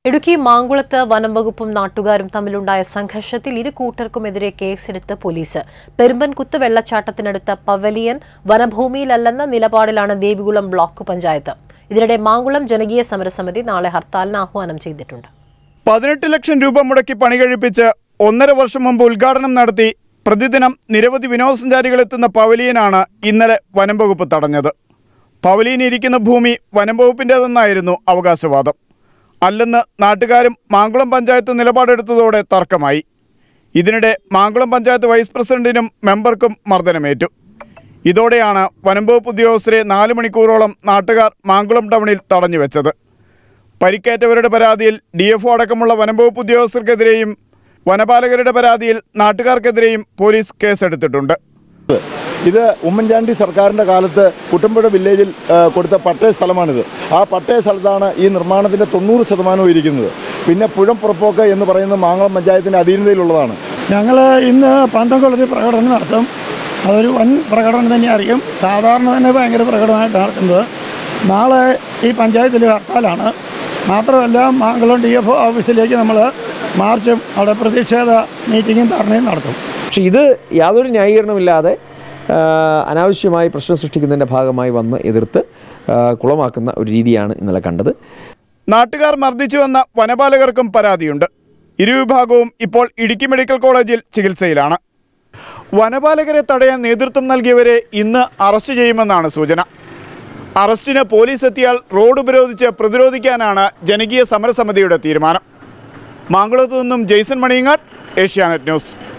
ഇടുക്കി മാങ്കുളത്ത് വനം വകുപ്പും നാട്ടുകാരും തമ്മിലുണ്ടായ സംഘർഷത്തിൽ ഇരു കൂട്ടർക്കുമെതിരെ കേസെടുത്ത് പോലീസ് പെരുമ്പൻകുത്ത് വെള്ളച്ചാട്ടത്തിനടുത്ത പവലിയൻ വനഭൂമിയിലല്ലെന്ന നിലപാടിലാണ് ദേവികുളം ബ്ലോക്ക് പഞ്ചായത്ത് ഇതിനിടെ മാങ്കുളം ജനകീയ സമരസമിതി നാളെ ഹർത്താലിന് ആഹ്വാനം ചെയ്തിട്ടുണ്ട് പതിനെട്ട് ലക്ഷം രൂപ മുടക്കി പണി കഴിപ്പിച്ച് ഒന്നര വർഷം മുമ്പ് ഉദ്ഘാടനം നടത്തി പ്രതിദിനം നിരവധി വിനോദസഞ്ചാരികൾ എത്തുന്ന പവലിയനാണ് ഇന്നലെ വനം വകുപ്പ് തടഞ്ഞത് പവലിയൻ ഇരിക്കുന്ന ഭൂമി വനം വകുപ്പിൻ്റേതെന്നായിരുന്നു അവകാശവാദം അല്ലെന്ന് നാട്ടുകാരും മാങ്കുളം പഞ്ചായത്ത് നിലപാടെടുത്തതോടെ തർക്കമായി ഇതിനിടെ മാങ്കുളം പഞ്ചായത്ത് വൈസ് പ്രസിഡന്റിനും മെമ്പർക്കും മർദ്ദനമേറ്റു ഇതോടെയാണ് വനം വകുപ്പ് ഉദ്യോഗസ്ഥരെ നാല് മണിക്കൂറോളം നാട്ടുകാർ മാങ്കുളം ടൗണിൽ തടഞ്ഞുവെച്ചത് പരിക്കേറ്റവരുടെ പരാതിയിൽ ഡി എഫ് അടക്കമുള്ള വനംവകുപ്പ് ഉദ്യോഗസ്ഥർക്കെതിരെയും വനപാലകരുടെ പരാതിയിൽ നാട്ടുകാർക്കെതിരെയും പോലീസ് കേസെടുത്തിട്ടുണ്ട് ഇത് ഉമ്മൻചാണ്ടി സർക്കാരിൻ്റെ കാലത്ത് കുട്ടമ്പുഴ വില്ലേജിൽ ആ, കൊടുത്ത പട്ടയ സ്ഥലമാണിത് ആ പട്ടയ സ്ഥലത്താണ് ഈ നിർമ്മാണത്തിൻ്റെ തൊണ്ണൂറ് ശതമാനവും ഇരിക്കുന്നത് പിന്നെ പുഴം പുറപ്പോക്ക് എന്ന് പറയുന്നത് മാങ്ങളം പഞ്ചായത്തിൻ്റെ അധീനതയിലുള്ളതാണ് ഞങ്ങൾ ഇന്ന് പന്തംകുളത്തിൽ പ്രകടനം നടത്തും അതൊരു വൻ പ്രകടനം തന്നെയായിരിക്കും സാധാരണ തന്നെ ഭയങ്കര പ്രകടനമായിട്ട് നടക്കുന്നത് നാളെ ഈ പഞ്ചായത്തിൽ ഹർത്താലാണ് മാത്രമല്ല മാങ്കുളം ഡി എഫ് ഓഫീസിലേക്ക് നമ്മൾ മാർച്ചും അവിടെ പ്രതിഷേധ മീറ്റിങ്ങും ധർണയും നടത്തും പക്ഷേ ഇത് യാതൊരു ന്യായീകരണമില്ലാതെ ആ, അനാവശ്യമായി പ്രശ്നം സൃഷ്ടിക്കുന്നതിൻ്റെ ഭാഗമായി വന്ന് എതിർത്ത് ആ, കുളമാക്കുന്ന ഒരു രീതിയാണ് ഇന്നലെ കണ്ടത് നാട്ടുകാർ മർദ്ദിച്ചുവെന്ന വനപാലകർക്കും പരാതിയുണ്ട് ഇരുവിഭാഗവും ഇപ്പോൾ ഇടുക്കി മെഡിക്കൽ കോളേജിൽ ചികിത്സയിലാണ് വനപാലകരെ തടയാൻ നേതൃത്വം നൽകിയവരെ ഇന്ന് അറസ്റ്റ് ചെയ്യുമെന്നാണ് സൂചന അറസ്റ്റിന് പോലീസ് എത്തിയാൽ റോഡ് ഉപരോധിച്ച് പ്രതിരോധിക്കാനാണ് ജനകീയ സമരസമിതിയുടെ തീരുമാനം മാങ്കുളത്തു നിന്നും ജെയ്സൺ മണിയങ്ങാട് ഏഷ്യാനെറ്റ് ന്യൂസ്